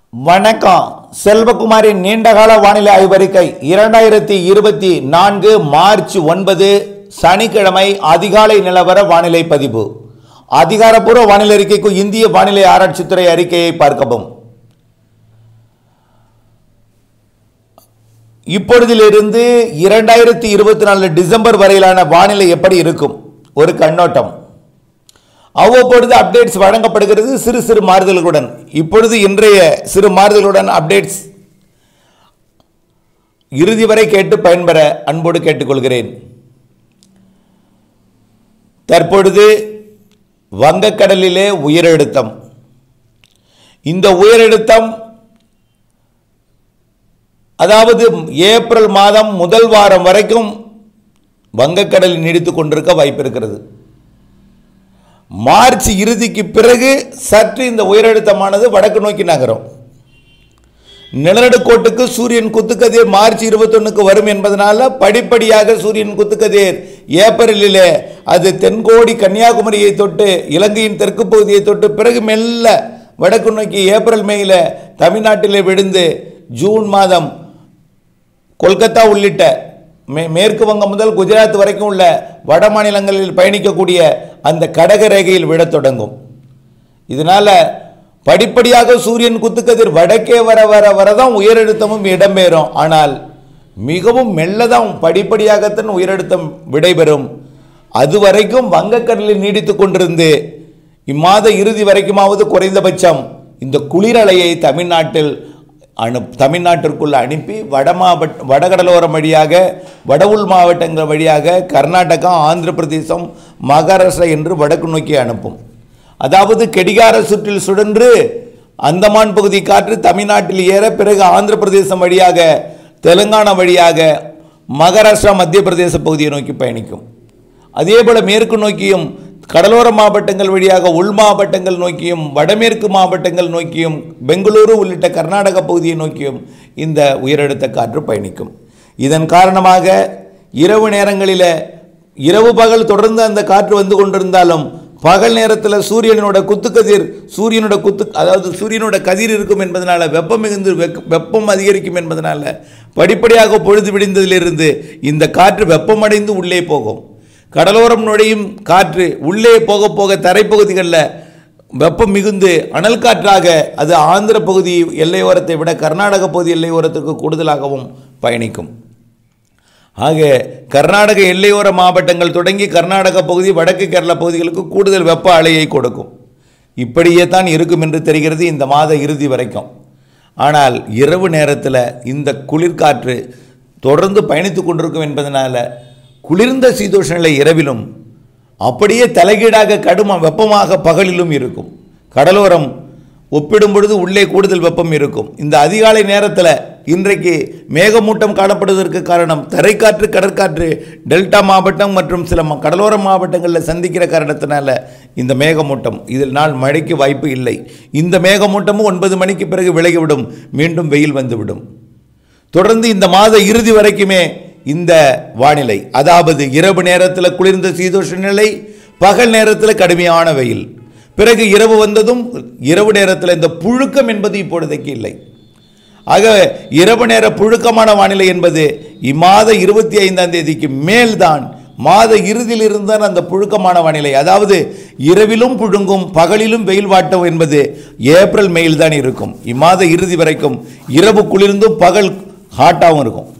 வணக்கம் செல்வகுமாரின் நீண்டகால வானிலை ஆய்வறிக்கை இரண்டாயிரத்தி இருபத்தி நான்கு மார்ச் ஒன்பது சனிக்கிழமை அதிகாலை நிலவர வானிலை பதிவு அதிகாரப்பூர்வ வானிலை அறிக்கைக்கு இந்திய வானிலை ஆராய்ச்சித்துறை அறிக்கையை பார்க்கவும் இப்பொழுதிலிருந்து இரண்டாயிரத்தி இருபத்தி நாலு டிசம்பர் வரையிலான வானிலை எப்படி இருக்கும் ஒரு கண்ணோட்டம் அவ்வப்பொழுது அப்டேட்ஸ் வழங்கப்படுகிறது சிறு சிறு மாறுதல்களுடன் இப்பொழுது இன்றைய சிறு மாறுதலுடன் அப்டேட்ஸ் இறுதி வரை கேட்டு பயன்பெற அன்போடு கேட்டுக்கொள்கிறேன் தற்பொழுது வங்கக்கடலிலே உயரழுத்தம் இந்த உயரழுத்தம் அதாவது ஏப்ரல் மாதம் முதல் வாரம் வரைக்கும் வங்கக்கடலில் நீடித்து கொண்டிருக்க வாய்ப்பு இருக்கிறது மார்ச் இறுதிக்கு பிறகு சற்று இந்த உயரழுத்தமானது வடக்கு நோக்கி நகரும் நிலநடுக்கோட்டுக்கு சூரியன் குத்துக்கதிர் மார்ச் இருபத்தொன்னுக்கு வரும் என்பதனால படிப்படியாக சூரியன் குத்துக்கதிர் ஏப்ரலிலே அது தென்கோடி கன்னியாகுமரியை தொட்டு இலங்கையின் தெற்கு பகுதியை தொட்டு பிறகு மெல்ல வடக்கு நோக்கி ஏப்ரல் மேயில தமிழ்நாட்டிலே விழுந்து ஜூன் மாதம் கொல்கத்தா உள்ளிட்ட மே மேற்கு வங்கம் முதல் குஜராத் வரைக்கும் உள்ள வட மாநிலங்களில் பயணிக்கக்கூடிய அந்த கடக ரேகையில் விழத் தொடங்கும் இதனால் படிப்படியாக சூரியன் குத்துக்கதிர் வடக்கே வர வர வர தான் உயரழுத்தமும் இடம்பெறும் ஆனால் மிகவும் மெல்லதான் படிப்படியாகத்தான் உயரழுத்தம் விடைபெறும் அது வரைக்கும் வங்கக்கடலில் நீடித்து கொண்டிருந்து இம்மாத இறுதி வரைக்குமாவது குறைந்தபட்சம் இந்த குளிரலையை தமிழ்நாட்டில் அனு தமிழ்நாட்டிற்குள் அனுப்பி வட மாவட்ட வடகடலோரம் வழியாக வட உள் மாவட்டங்கள் வழியாக கர்நாடகா ஆந்திர பிரதேசம் மகாராஷ்டிரா என்று வடக்கு நோக்கி அனுப்பும் அதாவது கெடிகார சுற்றில் சுழன்று அந்தமான் பகுதி காற்று தமிழ்நாட்டில் ஏற பிறகு ஆந்திர பிரதேசம் வழியாக தெலுங்கானா வழியாக மகாராஷ்டிரா மத்திய பிரதேச பகுதியை நோக்கி பயணிக்கும் அதே போல மேற்கு நோக்கியும் கடலோர மாவட்டங்கள் வழியாக உள் மாவட்டங்கள் நோக்கியும் வடமேற்கு மாவட்டங்கள் நோக்கியும் பெங்களூரு உள்ளிட்ட கர்நாடக பகுதியை நோக்கியும் இந்த உயரழுத்த காற்று பயணிக்கும் இதன் காரணமாக இரவு நேரங்களில் இரவு பகல் தொடர்ந்து அந்த காற்று வந்து கொண்டிருந்தாலும் பகல் நேரத்தில் சூரியனோட குத்துக்கதிர் சூரியனோட குத்து அதாவது சூரியனோட கதிர் இருக்கும் என்பதனால வெப்பம் மிகுந்து வெக்- வெப்பம் அதிகரிக்கும் என்பதனால படிப்படியாக பொழுது விடிந்ததிலிருந்து இந்த காற்று வெப்பமடைந்து உள்ளே போகும் கடலோரம் நுழையும் காற்று உள்ளே போக போக தரைப்பகுதிகளில் வெப்பம் மிகுந்து அனல் காற்றாக அது ஆந்திர பகுதி எல்லையோரத்தை விட கர்நாடக பகுதி எல்லையோரத்திற்கு கூடுதலாகவும் பயணிக்கும் ஆக கர்நாடக எல்லையோர மாவட்டங்கள் தொடங்கி கர்நாடக பகுதி வடக்கு கேரளா பகுதிகளுக்கு கூடுதல் வெப்ப அலையை கொடுக்கும் இப்படியே தான் இருக்கும் என்று தெரிகிறது இந்த மாத இறுதி வரைக்கும் ஆனால் இரவு நேரத்தில் இந்த குளிர்காற்று தொடர்ந்து பயணித்து கொண்டிருக்கும் என்பதனால குளிர்ந்த சீதோஷ நிலை இரவிலும் அப்படியே தலைகீடாக கடும் வெப்பமாக பகலிலும் இருக்கும் கடலோரம் ஒப்பிடும் பொழுது உள்ளே கூடுதல் வெப்பம் இருக்கும் இந்த அதிகாலை நேரத்தில் இன்றைக்கு மேகமூட்டம் காணப்படுவதற்கு காரணம் தரைக்காற்று கடற்காற்று டெல்டா மாவட்டம் மற்றும் சில ம- கடலோர மாவட்டங்களில் சந்திக்கிற காரணத்தினால இந்த மேகமூட்டம் இதில் நாள் மழைக்கு வாய்ப்பு இல்லை இந்த மேகமூட்டமும் ஒன்பது மணிக்கு பிறகு விலகிவிடும் மீண்டும் வெயில் வந்துவிடும் தொடர்ந்து இந்த மாத இறுதி வரைக்குமே இந்த வானிலை அதாவது இரவு நேரத்தில் குளிர்ந்த சீதோஷ நிலை பகல் நேரத்தில் கடுமையான வெயில் பிறகு இரவு வந்ததும் இரவு நேரத்தில் இந்த புழுக்கம் என்பது இப்பொழுதைக்கு இல்லை ஆக இரவு நேர புழுக்கமான வானிலை என்பது இம்மாத இருபத்தி ஐந்தாம் தேதிக்கு மேல்தான் மாத இறுதியில் இருந்தான் அந்த புழுக்கமான வானிலை அதாவது இரவிலும் புழுங்கும் பகலிலும் வெயில் வாட்டம் என்பது ஏப்ரல் மேயில் தான் இருக்கும் இம்மாத இறுதி வரைக்கும் இரவு குளிர்ந்தும் பகல் ஹாட்டாகவும் இருக்கும்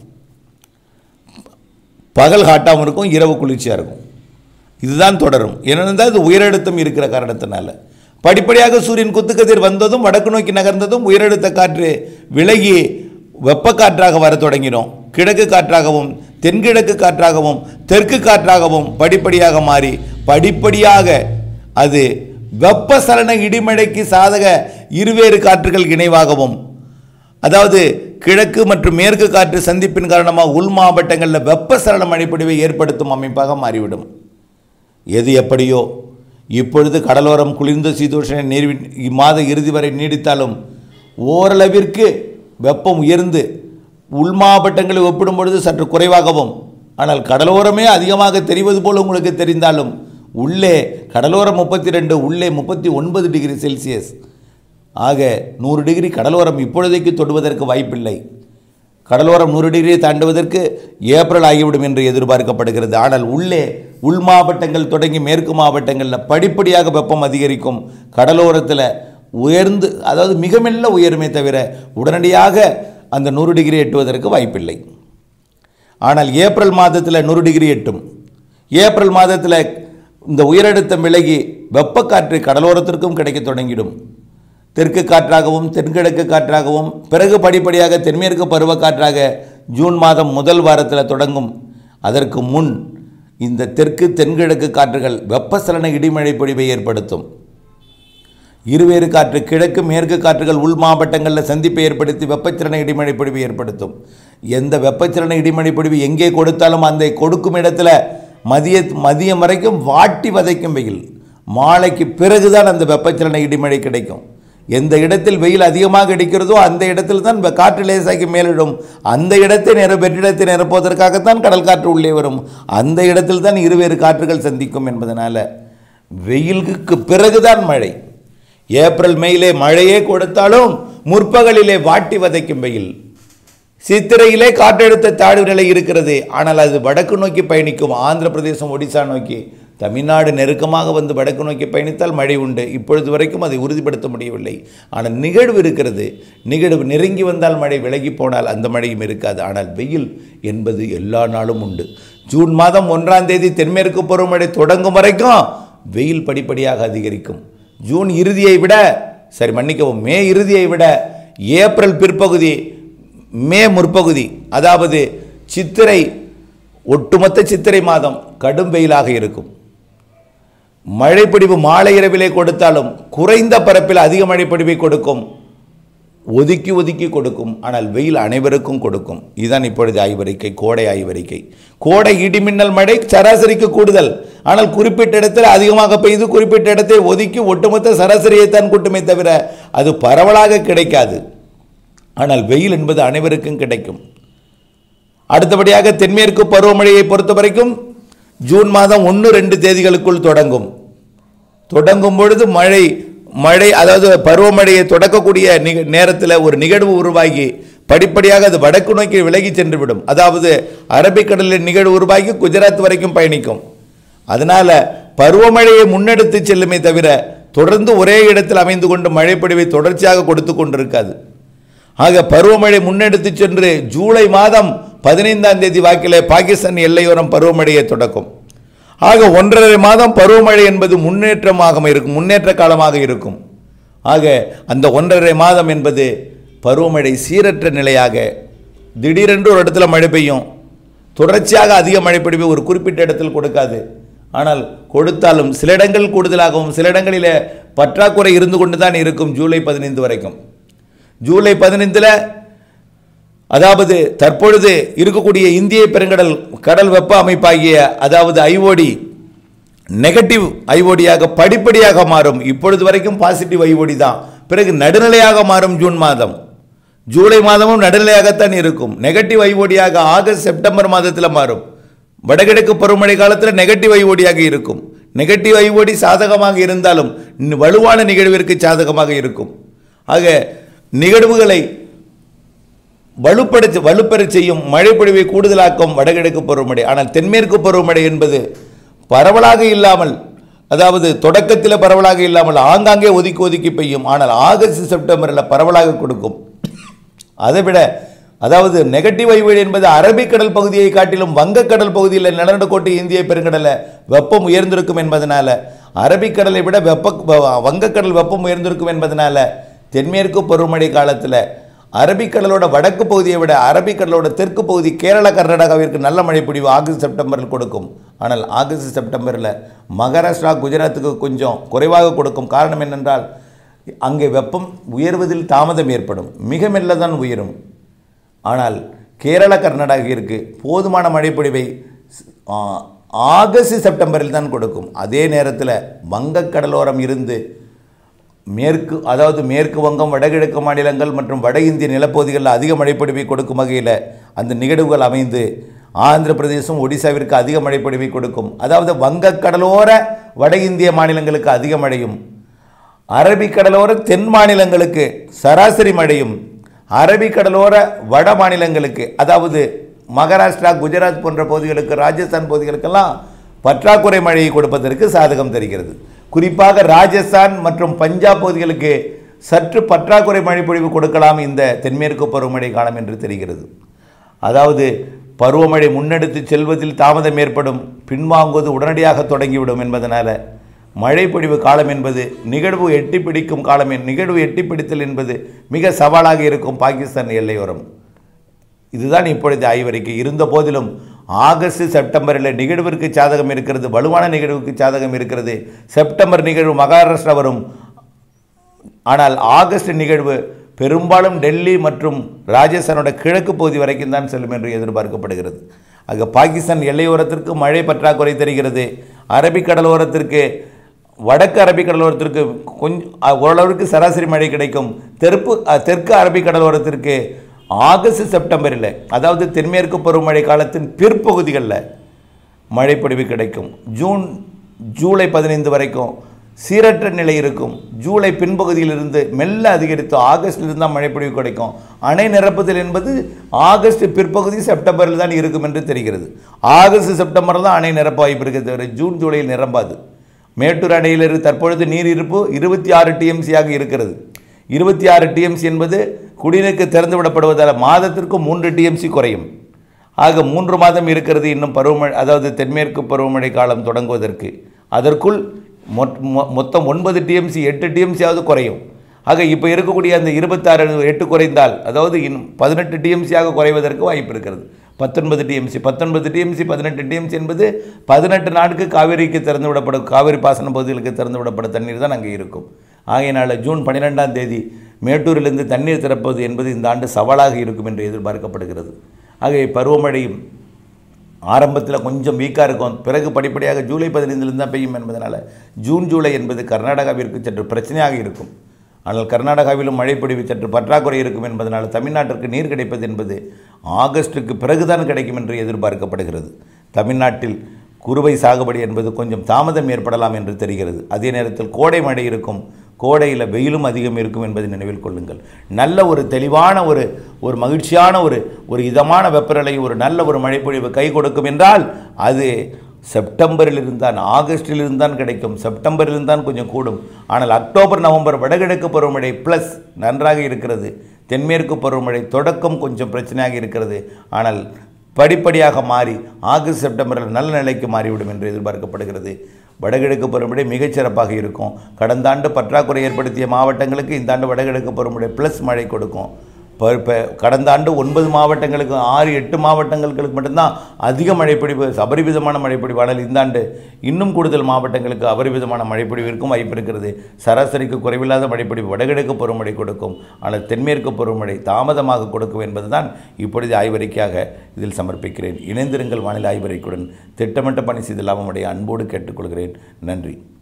பகல் ஹாட்டாகவும் இருக்கும் இரவு குளிர்ச்சியாக இருக்கும் இதுதான் தொடரும் ஏனென்றால் இது உயரழுத்தம் இருக்கிற காரணத்தினால படிப்படியாக சூரியன் குத்துக்கதிர் வந்ததும் வடக்கு நோக்கி நகர்ந்ததும் உயரழுத்த காற்று விலகி வெப்பக்காற்றாக வர தொடங்கினோம் கிழக்கு காற்றாகவும் தென்கிழக்கு காற்றாகவும் தெற்கு காற்றாகவும் படிப்படியாக மாறி படிப்படியாக அது வெப்பசலன இடிமழைக்கு சாதக இருவேறு காற்றுகள் இணைவாகவும் அதாவது கிழக்கு மற்றும் மேற்கு காற்று சந்திப்பின் காரணமாக உள் மாவட்டங்களில் வெப்பசலன மழைப்பொழிவை ஏற்படுத்தும் அமைப்பாக மாறிவிடும் எது எப்படியோ இப்பொழுது கடலோரம் குளிர்ந்த சீதோஷண நீர் இம்மாத இறுதி வரை நீடித்தாலும் ஓரளவிற்கு வெப்பம் உயர்ந்து உள் மாவட்டங்களை ஒப்பிடும் பொழுது சற்று குறைவாகவும் ஆனால் கடலோரமே அதிகமாக தெரிவது போல் உங்களுக்கு தெரிந்தாலும் உள்ளே கடலோரம் முப்பத்தி ரெண்டு உள்ளே முப்பத்தி ஒன்பது டிகிரி செல்சியஸ் ஆக நூறு டிகிரி கடலோரம் இப்பொழுதைக்கு தொடுவதற்கு வாய்ப்பில்லை கடலோரம் நூறு டிகிரியை தாண்டுவதற்கு ஏப்ரல் ஆகிவிடும் என்று எதிர்பார்க்கப்படுகிறது ஆனால் உள்ளே உள் மாவட்டங்கள் தொடங்கி மேற்கு மாவட்டங்களில் படிப்படியாக வெப்பம் அதிகரிக்கும் கடலோரத்தில் உயர்ந்து அதாவது மிக மெல்ல உயருமே தவிர உடனடியாக அந்த நூறு டிகிரி எட்டுவதற்கு வாய்ப்பில்லை ஆனால் ஏப்ரல் மாதத்தில் நூறு டிகிரி எட்டும் ஏப்ரல் மாதத்தில் இந்த உயரழுத்தம் விலகி வெப்பக்காற்று கடலோரத்திற்கும் கிடைக்க தொடங்கிடும் தெற்கு காற்றாகவும் தென்கிழக்கு காற்றாகவும் பிறகு படிப்படியாக தென்மேற்கு பருவக்காற்றாக ஜூன் மாதம் முதல் வாரத்தில் தொடங்கும் அதற்கு முன் இந்த தெற்கு தென்கிழக்கு காற்றுகள் வெப்பசலன இடிமழை பொழிவை ஏற்படுத்தும் இருவேறு காற்று கிழக்கு மேற்கு காற்றுகள் உள் மாவட்டங்களில் சந்திப்பை ஏற்படுத்தி வெப்பச்சலன இடிமழை பொழிவை ஏற்படுத்தும் எந்த வெப்பச்சலன இடிமழை பொழிவு எங்கே கொடுத்தாலும் அந்த கொடுக்கும் இடத்துல மதிய மதியம் வரைக்கும் வாட்டி வதைக்கும் வெயில் மாலைக்கு பிறகுதான் அந்த வெப்பச்சலன இடிமழை கிடைக்கும் எந்த இடத்தில் வெயில் அதிகமாக அடிக்கிறதோ அந்த இடத்தில் தான் வெ- காற்று லேசாக்கி மேலிடும் அந்த இடத்தை நிற வெற்றிடத்தை நிரப்புவதற்காகத்தான் கடல் காற்று உள்ளே வரும் அந்த இடத்தில் தான் இருவேறு காற்றுகள் சந்திக்கும் என்பதனால வெயிலுக்கு பிறகுதான் மழை ஏப்ரல் மேயிலே மழையே கொடுத்தாலும் முற்பகலிலே வாட்டி வதைக்கும் வெயில் சித்திரையிலே காற்றழுத்த தாழ்வு நிலை இருக்கிறது ஆனால் அது வடக்கு நோக்கி பயணிக்கும் ஆந்திர பிரதேசம் ஒடிசா நோக்கி தமிழ்நாடு நெருக்கமாக வந்து வடக்கு நோக்கி பயணித்தால் மழை உண்டு இப்பொழுது வரைக்கும் அதை உறுதிப்படுத்த முடியவில்லை ஆனால் நிகழ்வு இருக்கிறது நிகழ்வு நெருங்கி வந்தால் மழை விலகி போனால் அந்த மழையும் இருக்காது ஆனால் வெயில் என்பது எல்லா நாளும் உண்டு ஜூன் மாதம் ஒன்றாம் தேதி தென்மேற்கு பருவமழை தொடங்கும் வரைக்கும் வெயில் படிப்படியாக அதிகரிக்கும் ஜூன் இறுதியை விட சரி மன்னிக்கவும் மே இறுதியை விட ஏப்ரல் பிற்பகுதி மே முற்பகுதி அதாவது சித்திரை ஒட்டுமொத்த சித்திரை மாதம் கடும் வெயிலாக இருக்கும் மழைப்பிடிவு மாலை இரவிலே கொடுத்தாலும் குறைந்த பரப்பில் அதிக மழைப்பிடிவை கொடுக்கும் ஒதுக்கி ஒதுக்கி கொடுக்கும் ஆனால் வெயில் அனைவருக்கும் கொடுக்கும் இதுதான் இப்பொழுது ஆய்வறிக்கை கோடை ஆய்வறிக்கை கோடை இடிமின்னல் மழை சராசரிக்கு கூடுதல் ஆனால் குறிப்பிட்ட இடத்தில் அதிகமாக பெய்து குறிப்பிட்ட இடத்தை ஒதுக்கி ஒட்டுமொத்த சராசரியைத்தான் கூட்டுமே தவிர அது பரவலாக கிடைக்காது ஆனால் வெயில் என்பது அனைவருக்கும் கிடைக்கும் அடுத்தபடியாக தென்மேற்கு பருவமழையை பொறுத்த வரைக்கும் ஜூன் மாதம் ஒன்று ரெண்டு தேதிகளுக்குள் தொடங்கும் தொடங்கும் பொழுது மழை மழை அதாவது பருவமழையை தொடக்கக்கூடிய நிக நேரத்தில் ஒரு நிகழ்வு உருவாகி படிப்படியாக அது வடக்கு நோக்கி விலகி சென்றுவிடும் அதாவது அரபிக்கடலில் நிகழ்வு உருவாகி குஜராத் வரைக்கும் பயணிக்கும் அதனால பருவமழையை முன்னெடுத்து செல்லுமே தவிர தொடர்ந்து ஒரே இடத்தில் அமைந்து கொண்டு மழைப்பொழிவை தொடர்ச்சியாக கொடுத்து கொண்டிருக்காது ஆக பருவமழை முன்னெடுத்து சென்று ஜூலை மாதம் பதினைந்தாம் தேதி வாக்கிலே பாகிஸ்தான் எல்லையோரம் பருவமழையை தொடக்கும் ஆக ஒன்றரை மாதம் பருவமழை என்பது முன்னேற்றமாக இருக்கும் முன்னேற்ற காலமாக இருக்கும் ஆக அந்த ஒன்றரை மாதம் என்பது பருவமழை சீரற்ற நிலையாக திடீரென்று ஒரு இடத்துல மழை பெய்யும் தொடர்ச்சியாக அதிக மழை பொழிவு ஒரு குறிப்பிட்ட இடத்தில் கொடுக்காது ஆனால் கொடுத்தாலும் சில இடங்கள் கூடுதலாகவும் சில இடங்களிலே பற்றாக்குறை இருந்து கொண்டு தான் இருக்கும் ஜூலை பதினைந்து வரைக்கும் ஜூலை பதினைந்தில் அதாவது தற்பொழுது இருக்கக்கூடிய இந்திய பெருங்கடல் கடல் வெப்ப அமைப்பாகிய அதாவது ஐஓடி நெகட்டிவ் ஐஓடியாக படிப்படியாக மாறும் இப்பொழுது வரைக்கும் பாசிட்டிவ் ஐஓடி தான் பிறகு நடுநிலையாக மாறும் ஜூன் மாதம் ஜூலை மாதமும் நடுநிலையாகத்தான் இருக்கும் நெகட்டிவ் ஐஓடியாக ஆகஸ்ட் செப்டம்பர் மாதத்தில் மாறும் வடகிழக்கு பருவமழை காலத்தில் நெகட்டிவ் ஐஓடியாக இருக்கும் நெகட்டிவ் ஐஓடி சாதகமாக இருந்தாலும் இன்னும் வலுவான நிகழ்விற்கு சாதகமாக இருக்கும் ஆக நிகழ்வுகளை வலுப்படுத்தி வலுப்பெறச் செய்யும் மழைப்பொழிவை கூடுதலாக்கும் வடகிழக்கு பருவமழை ஆனால் தென்மேற்கு பருவமழை என்பது பரவலாக இல்லாமல் அதாவது தொடக்கத்தில் பரவலாக இல்லாமல் ஆங்காங்கே ஒதுக்கி ஒதுக்கி பெய்யும் ஆனால் ஆகஸ்ட் செப்டம்பரில் பரவலாக கொடுக்கும் அதைவிட அதாவது நெகட்டிவ் ஐவழி என்பது அரபிக்கடல் பகுதியை காட்டிலும் வங்கக்கடல் பகுதியில் நிலநடுக்கோட்டு இந்திய பெருங்கடல வெப்பம் உயர்ந்திருக்கும் என்பதனால அரபிக்கடலை விட வெப்ப வ- வங்கக்கடல் வெப்பம் உயர்ந்திருக்கும் என்பதனால தென்மேற்கு பருவமழை காலத்தில் அரபிக்கடலோட வடக்கு பகுதியை விட அரபிக்கடலோட தெற்கு பகுதி கேரள கர்நாடகாவிற்கு நல்ல மழை பொழிவு ஆகஸ்ட் செப்டம்பரில் கொடுக்கும் ஆனால் ஆகஸ்ட் செப்டம்பரில் மகாராஷ்டிரா குஜராத்துக்கு கொஞ்சம் குறைவாக கொடுக்கும் காரணம் என்னென்றால் அங்கே வெப்பம் உயர்வதில் தாமதம் ஏற்படும் மிக மெல்ல தான் உயரும் ஆனால் கேரள கர்நாடகாவிற்கு போதுமான மழைப்பொழிவை ஆ, ஆகஸ்ட் செப்டம்பரில் தான் கொடுக்கும் அதே நேரத்தில் வங்கக்கடலோரம் இருந்து மேற்கு அதாவது மேற்கு வங்கம் வடகிழக்கு மாநிலங்கள் மற்றும் வட இந்திய நிலப்பகுதிகளில் அதிக மழைப்பொழிவை கொடுக்கும் வகையில் அந்த நிகழ்வுகள் அமைந்து ஆந்திர பிரதேசம் ஒடிசாவிற்கு அதிக மழைப்பொழிவை கொடுக்கும் அதாவது வங்கக்கடலோர வட இந்திய மாநிலங்களுக்கு அதிக மழையும் அரபிக்கடலோர தென் மாநிலங்களுக்கு சராசரி மழையும் அரபிக்கடலோர வட மாநிலங்களுக்கு அதாவது மகாராஷ்டிரா குஜராத் போன்ற பகுதிகளுக்கு ராஜஸ்தான் பகுதிகளுக்கெல்லாம் பற்றாக்குறை மழையை கொடுப்பதற்கு சாதகம் தருகிறது குறிப்பாக ராஜஸ்தான் மற்றும் பஞ்சாப் பகுதிகளுக்கு சற்று பற்றாக்குறை மழை பொழிவு கொடுக்கலாம் இந்த தென்மேற்கு பருவமழை காலம் என்று தெரிகிறது அதாவது பருவமழை முன்னெடுத்து செல்வதில் தாமதம் ஏற்படும் பின்வாங்குவது உடனடியாக தொடங்கிவிடும் என்பதனால மழைப்பொழிவு காலம் என்பது நிகழ்வு எட்டி பிடிக்கும் காலம் என்- நிகழ்வு எட்டி பிடித்தல் என்பது மிக சவாலாக இருக்கும் பாகிஸ்தான் எல்லையோரம் இதுதான் இப்பொழுது ஆய்வறிக்கை இருந்த போதிலும் ஆகஸ்ட் செப்டம்பரில் நிகழ்விற்கு சாதகம் இருக்கிறது வலுவான நிகழ்வுக்கு சாதகம் இருக்கிறது செப்டம்பர் நிகழ்வு மகாராஷ்டிரா வரும் ஆனால் ஆகஸ்ட் நிகழ்வு பெரும்பாலும் டெல்லி மற்றும் ராஜஸ்தானோட கிழக்கு பகுதி வரைக்கும் தான் செல்லும் என்று எதிர்பார்க்கப்படுகிறது ஆக பாகிஸ்தான் எல்லையோரத்திற்கு மழை பற்றாக்குறை தெரிகிறது அரபிக்கடலோரத்திற்கு வடக்கு அரபிக்கடலோரத்திற்கு கொஞ்சம் ஓரளவுக்கு சராசரி மழை கிடைக்கும் தெற்கு அஹ், தெற்கு அரபிக்கடலோரத்திற்கு ஆகஸ்ட் செப்டம்பரில் அதாவது தென்மேற்கு பருவமழை காலத்தின் பிற்பகுதிகளில் மழைப்பொழிவு கிடைக்கும் ஜூன் ஜூலை பதினைந்து வரைக்கும் சீரற்ற நிலை இருக்கும் ஜூலை பின்பகுதியிலிருந்து மெல்ல அதிகரித்து ஆகஸ்டிலிருந்து தான் மழைப்பொழிவு கிடைக்கும் அணை நிரப்புதல் என்பது ஆகஸ்ட் பிற்பகுதி செப்டம்பரில் தான் இருக்கும் என்று தெரிகிறது ஆகஸ்ட் செப்டம்பர் தான் அணை நிரப்ப வாய்ப்பு இருக்கிறது தவிர ஜூன் ஜூலையில் நிரம்பாது மேட்டூர் அணையிலிருந்து தற்பொழுது நீர் இருப்பு இருபத்தி ஆறு டிஎம்சியாக இருக்கிறது இருபத்தி ஆறு டிஎம்சி என்பது குடிநீருக்கு திறந்து விடப்படுவதால் மாதத்திற்கு மூன்று டிஎம்சி குறையும் ஆக மூன்று மாதம் இருக்கிறது இன்னும் பருவமழை அதாவது தென்மேற்கு பருவமழை காலம் தொடங்குவதற்கு அதற்குள் மொத்- மொ- மொத்தம் ஒன்பது டிஎம்சி எட்டு டிஎம்சியாவது குறையும் ஆக இப்போ இருக்கக்கூடிய அந்த இருபத்தாறு எட்டு குறைந்தால் அதாவது இன்னும் பதினெட்டு டிஎம்சியாக குறைவதற்கு வாய்ப்பு இருக்கிறது பத்தொன்பது டிஎம்சி பத்தொன்பது டிஎம்சி பதினெட்டு டிஎம்சி என்பது பதினெட்டு நாட்கு காவிரிக்கு திறந்து விடப்படும் காவிரி பாசன பகுதிகளுக்கு திறந்து விடப்படும் தண்ணீர் தான் அங்கே இருக்கும் ஆகையினால் ஜூன் பன்னிரெண்டாம் தேதி மேட்டூரிலிருந்து தண்ணீர் திறப்பது என்பது இந்த ஆண்டு சவாலாக இருக்கும் என்று எதிர்பார்க்கப்படுகிறது ஆக பருவமழையும் ஆரம்பத்தில் கொஞ்சம் வீக்காக இருக்கும் பிறகு படிப்படியாக ஜூலை பதினைந்திலிருந்து தான் பெய்யும் என்பதனால் ஜூன் ஜூலை என்பது கர்நாடகாவிற்கு சற்று பிரச்சனையாக இருக்கும் ஆனால் கர்நாடகாவிலும் மழைப்பொழிவு சற்று பற்றாக்குறை இருக்கும் என்பதனால் தமிழ்நாட்டிற்கு நீர் கிடைப்பது என்பது ஆகஸ்ட்டுக்கு பிறகுதான் கிடைக்கும் என்று எதிர்பார்க்கப்படுகிறது தமிழ்நாட்டில் குறுவை சாகுபடி என்பது கொஞ்சம் தாமதம் ஏற்படலாம் என்று தெரிகிறது அதே நேரத்தில் கோடை மழை இருக்கும் கோடையில் வெயிலும் அதிகம் இருக்கும் என்பதை நினைவில் கொள்ளுங்கள் நல்ல ஒரு தெளிவான ஒரு ஒரு மகிழ்ச்சியான ஒரு ஒரு இதமான வெப்பநிலை ஒரு நல்ல ஒரு மழைப்பொழிவு கை கொடுக்கும் என்றால் அது செப்டம்பரில் இருந்தான் ஆகஸ்டில் இருந்தான் கிடைக்கும் செப்டம்பரில் இருந்தான் கொஞ்சம் கூடும் ஆனால் அக்டோபர் நவம்பர் வடகிழக்கு பருவமழை ப்ளஸ் நன்றாக இருக்கிறது தென்மேற்கு பருவமழை தொடக்கம் கொஞ்சம் பிரச்சனையாக இருக்கிறது ஆனால் படிப்படியாக மாறி ஆகஸ்ட் செப்டம்பரில் நல்ல நிலைக்கு மாறிவிடும் என்று எதிர்பார்க்கப்படுகிறது வடகிழக்கு பருவமழை மிகச்சிறப்பாக இருக்கும் கடந்த ஆண்டு பற்றாக்குறை ஏற்படுத்திய மாவட்டங்களுக்கு இந்த ஆண்டு வடகிழக்கு பருவமழை ப்ளஸ் மழை கொடுக்கும் இப்போ இப்போ கடந்த ஆண்டு ஒன்பது மாவட்டங்களுக்கு ஆறு எட்டு மாவட்டங்களுக்கு மட்டும்தான் அதிக மழைப்பொழிவு அபரிவிதமான மழைப்பொழிவு ஆனால் இந்த ஆண்டு இன்னும் கூடுதல் மாவட்டங்களுக்கு அபரிவிதமான மழைப்பொழிவு இருக்கும் வாய்ப்பு இருக்கிறது சராசரிக்கு குறைவில்லாத மழைப்பொழிவு வடகிழக்கு பருவமழை கொடுக்கும் ஆனால் தென்மேற்கு பருவமழை தாமதமாக கொடுக்கும் என்பதுதான் இப்பொழுது ஆய்வறிக்கையாக இதில் சமர்ப்பிக்கிறேன் இணைந்திருங்கள் வானிலை ஆய்வறிக்கையுடன் திட்டமிட்ட பணி செய்து லாபமடைய அன்போடு கேட்டுக்கொள்கிறேன் நன்றி